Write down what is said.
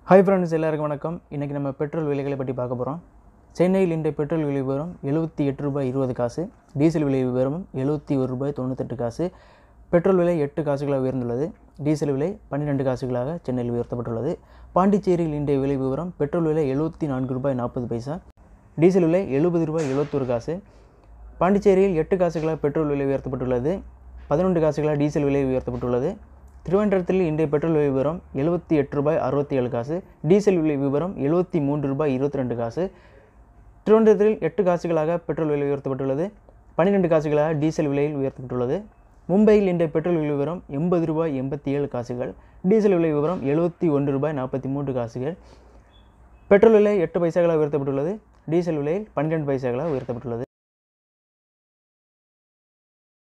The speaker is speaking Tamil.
ஹாய் ஃப்ரெண்ட்ஸ் எல்லாருக்கும் வணக்கம் இன்றைக்கி நம்ம பெட்ரோல் விலைகளை பற்றி பார்க்க போகிறோம் சென்னையில் இன்றைய பெட்ரோல் விலை விவரம் எழுபத்தி எட்டு ரூபாய் இருபது காசு டீசல் விலை விவரம் எழுபத்தி ஒரு ரூபாய் தொண்ணூத்தெட்டு காசு பெட்ரோல் விலை எட்டு காசுகளாக உயர்ந்துள்ளது டீசல் விலை பன்னிரெண்டு காசுகளாக சென்னையில் உயர்த்தப்பட்டுள்ளது பாண்டிச்சேரியில் இன்றைய விலை விவரம் பெட்ரோல் விலை எழுபத்தி நான்கு ரூபாய் நாற்பது பைசா டீசல் விலை எழுபது ரூபாய் எழுபத்தொரு காசு பாண்டிச்சேரியில் எட்டு காசுகளாக பெட்ரோல் விலை உயர்த்தப்பட்டுள்ளது பதினொன்று காசுகளாக டீசல் விலை உயர்த்தப்பட்டுள்ளது திருவனந்தபுரத்தில் இன்றைய பெட்ரோல் விலை விவரம் எழுபத்தி எட்டு ரூபாய் அறுபத்தி ஏழு காசு டீசல் விலை விவரம் எழுபத்தி மூன்று ரூபாய் இருபத்தி ரெண்டு காசு திருவனந்தபுரத்தில் எட்டு காசுகளாக பெட்ரோல் விலை உயர்த்தப்பட்டுள்ளது பன்னிரெண்டு காசுகளாக டீசல் விலையில் உயர்த்தப்பட்டுள்ளது மும்பையில் இன்றைய பெட்ரோல் விலை விவரம் எண்பது ரூபாய் எண்பத்தி ஏழு காசுகள் டீசல் விலை விவரம் எழுபத்தி ஒன்று ரூபாய் நாற்பத்தி மூன்று காசுகள் பெட்ரோல் விலை எட்டு பைசாக்களாக உயர்த்தப்பட்டுள்ளது டீசல் விலையில் பன்னிரெண்டு பைசாக்களாக உயர்த்தப்பட்டுள்ளது